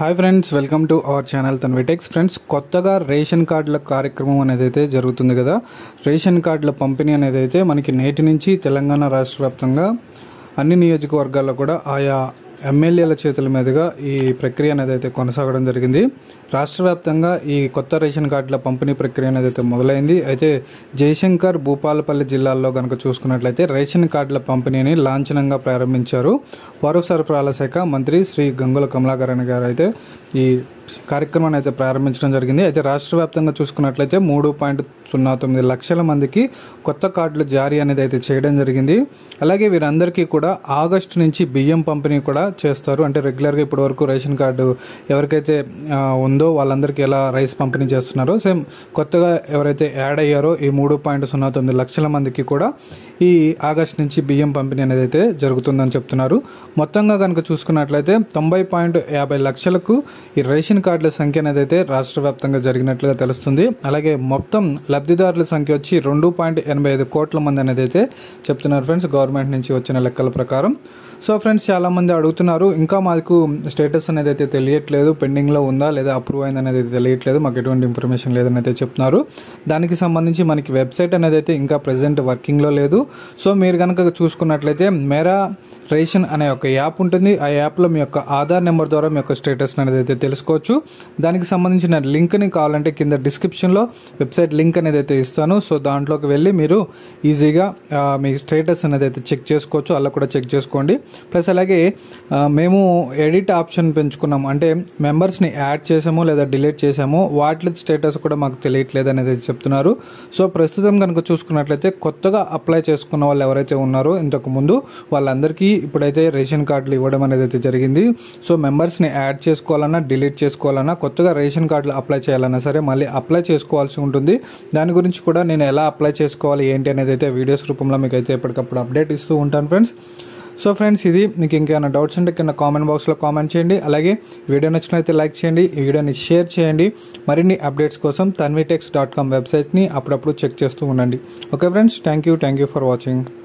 hi friends welcome to our channel తన్విటెక్స్ friends కొత్తగా ration కార్డుల కార్యక్రమం అనేది అయితే జరుగుతుంది కదా రేషన్ కార్డుల పంపిణీ అనేది అయితే మనకి నేటి నుంచి తెలంగాణ రాష్ట్ర వ్యాప్తంగా అన్ని నియోజకవర్గాల్లో కూడా ఆయా ఎమ్మెల్యేల చేతుల మీదుగా ఈ ప్రక్రియ అనేది అయితే కొనసాగడం జరిగింది రాష్ట్ర వ్యాప్తంగా ఈ కొత్త రేషన్ కార్డుల పంపిణీ ప్రక్రియ అనేది అయితే మొదలైంది అయితే జయశంకర్ భూపాలపల్లి జిల్లాల్లో కనుక చూసుకున్నట్లయితే రేషన్ కార్డుల పంపిణీని లాంఛనంగా ప్రారంభించారు పౌర సరఫరాల శాఖ మంత్రి శ్రీ గంగుల కమలాకరణ్ గారు అయితే ఈ కార్యక్రమాన్ని అయితే ప్రారంభించడం జరిగింది అయితే రాష్ట్ర వ్యాప్తంగా చూసుకున్నట్లయితే మూడు పాయింట్ సున్నా తొమ్మిది లక్షల మందికి కొత్త కార్డులు జారీ అనేది అయితే చేయడం జరిగింది అలాగే వీరందరికీ కూడా ఆగస్టు నుంచి బియ్యం పంపిణీ కూడా చేస్తారు అంటే రెగ్యులర్గా ఇప్పటి వరకు రేషన్ కార్డు ఎవరికైతే ఆ, ఉందో వాళ్ళందరికీ ఎలా రైస్ పంపిణీ చేస్తున్నారో సేమ్ కొత్తగా ఎవరైతే యాడ్ అయ్యారో ఈ మూడు పాయింట్ సున్నా తొమ్మిది లక్షల మందికి కూడా ఈ ఆగస్ట్ నుంచి బియ్యం పంపిణీ అనేది అయితే జరుగుతుందని చెప్తున్నారు మొత్తంగా కనుక చూసుకున్నట్లయితే తొంభై పాయింట్ యాభై లక్షలకు ఈ రేషన్ కార్డుల సంఖ్య అనేది అయితే రాష్ట్ర వ్యాప్తంగా జరిగినట్లుగా తెలుస్తుంది అలాగే మొత్తం లబ్ధిదారుల సంఖ్య వచ్చి రెండు పాయింట్ ఎనభై ఐదు కోట్ల మంది అనేది అయితే చెప్తున్నారు ఫ్రెండ్స్ గవర్నమెంట్ నుంచి వచ్చిన లెక్కల ప్రకారం సో ఫ్రెండ్స్ చాలా మంది అడుగుతున్నారు ఇంకా మాకు స్టేటస్ అనేది అయితే తెలియట్లేదు పెండింగ్లో ఉందా లేదా అప్రూవ్ అయింది అనేది అయితే తెలియట్లేదు మాకు ఎటువంటి ఇన్ఫర్మేషన్ లేదని అయితే చెప్తున్నారు దానికి సంబంధించి మనకి వెబ్సైట్ అనేది అయితే ఇంకా ప్రజెంట్ వర్కింగ్లో లేదు సో మీరు కనుక చూసుకున్నట్లయితే మేరా రేషన్ అనే ఒక యాప్ ఉంటుంది ఆ యాప్లో మీ యొక్క ఆధార్ నెంబర్ ద్వారా మీ యొక్క స్టేటస్ అనేది అయితే తెలుసుకోవచ్చు దానికి సంబంధించిన లింక్ని కావాలంటే కింద డిస్క్రిప్షన్లో వెబ్సైట్ లింక్ అనేది అయితే ఇస్తాను సో దాంట్లోకి వెళ్ళి మీరు ఈజీగా ఆ, మీ స్టేటస్ అనేది అయితే చెక్ చేసుకోవచ్చు అలా కూడా చెక్ చేసుకోండి ప్లస్ అలాగే ఆ, మేము ఎడిట్ ఆప్షన్ పెంచుకున్నాం అంటే మెంబర్స్ని యాడ్ చేసాము లేదా డిలీట్ చేసాము వాటి స్టేటస్ కూడా మాకు తెలియట్లేదు అనేది అయితే చెప్తున్నారు సో ప్రస్తుతం కనుక చూసుకున్నట్లయితే కొత్తగా అప్లై చేసుకున్న వాళ్ళు ఎవరైతే ఉన్నారో ఇంతకు ముందు వాళ్ళందరికీ ఇప్పుడైతే రేషన్ కార్డులు ఇవ్వడం అనేది అయితే జరిగింది సో మెంబర్స్ని యాడ్ చేసుకోవాలన్నా డిలీట్ చేసుకోవాలన్నా కొత్తగా రేషన్ కార్డులు అప్లై చేయాలన్నా సరే మళ్ళీ అప్లై చేసుకోవాల్సి ఉంటుంది దాని గురించి కూడా నేను ఎలా అప్లై చేసుకోవాలి ఏంటి అనేది అయితే వీడియోస్ రూపంలో మీకు అయితే ఎప్పటికప్పుడు అప్డేట్ ఇస్తూ ఉంటాను ఫ్రెండ్స్ సో ఫ్రెండ్స్ ఇది మీకు ఇంకేమైనా డౌట్స్ ఉంటే కింద కామెంట్ బాక్స్లో కామెంట్ చేయండి అలాగే వీడియో నచ్చినట్లయితే లైక్ చేయండి ఈ వీడియోని షేర్ చేయండి మరిన్ని అప్డేట్స్ కోసం తన్వీటెక్స్ డాట్ కామ్ వెబ్సైట్ని అప్పుడప్పుడు చెక్ చేస్తూ ఉండండి okay friends thank you thank you for watching